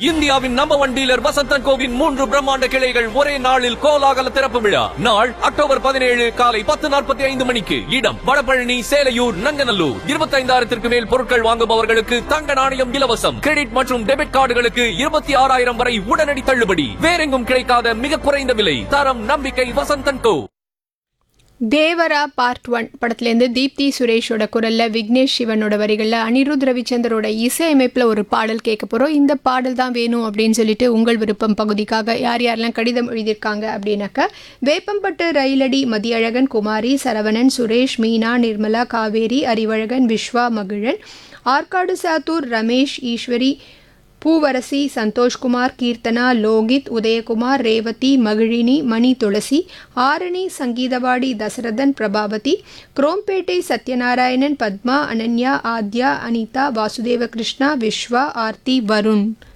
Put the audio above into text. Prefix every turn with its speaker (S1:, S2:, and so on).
S1: இந்தியாவின் number one dealer Vasanthan கோவின் மூன்று பிரம்மாண்ட கிளைகள் ஒரே நாளில் கோலாகல திறப்பு விழா நாள் அக்டோபர் பதினேழு காலை பத்து நாற்பத்தி ஐந்து மணிக்கு இடம் வடபழனி சேலையூர் நங்கநல்லூர் இருபத்தைந்தாயிரத்திற்கு மேல் பொருட்கள் வாங்குபவர்களுக்கு தங்க நாணயம் இலவசம் கிரெடிட் மற்றும் டெபிட் கார்டுகளுக்கு இருபத்தி ஆறாயிரம் வரை உடனடி தள்ளுபடி வேறெங்கும் கிடைக்காத மிக குறைந்த விலை தரம் நம்பிக்கை Vasanthan co
S2: Devara part one படத்துலேருந்து தீப்தி சுரேஷோட குரல்ல விக்னேஷ் சிவனோட வரிகளில் அனிருத் ரவிச்சந்தரோட இசையமைப்பில் ஒரு பாடல் கேட்க போகிறோம் இந்த பாடல் தான் வேணும் அப்படின்னு சொல்லிட்டு உங்கள் விருப்பம் பகுதிக்காக யார் யாரெல்லாம் கடிதம் எழுதியிருக்காங்க அப்படின்னாக்கா வேப்பம்பட்டு ரயிலடி மதியழகன் குமாரி சரவணன் சுரேஷ் மீனா நிர்மலா காவேரி அறிவழகன் விஸ்வா மகிழன் ஆற்காடு சாத்தூர் ரமேஷ் ஈஸ்வரி பூவரசி சந்தோஷ்குமார் கீர்த்தனா லோகித் உதயகுமார் ரேவதி மகிழினி மணி துளசி ஆரணி சங்கீதவாடி தசரதன் பிரபாவதி குரோம்பேட்டை சத்யநாராயணன் பத்மா அனன்யா ஆத்யா அனிதா வாசுதேவ கிருஷ்ணா விஸ்வா ஆர்த்தி வருண்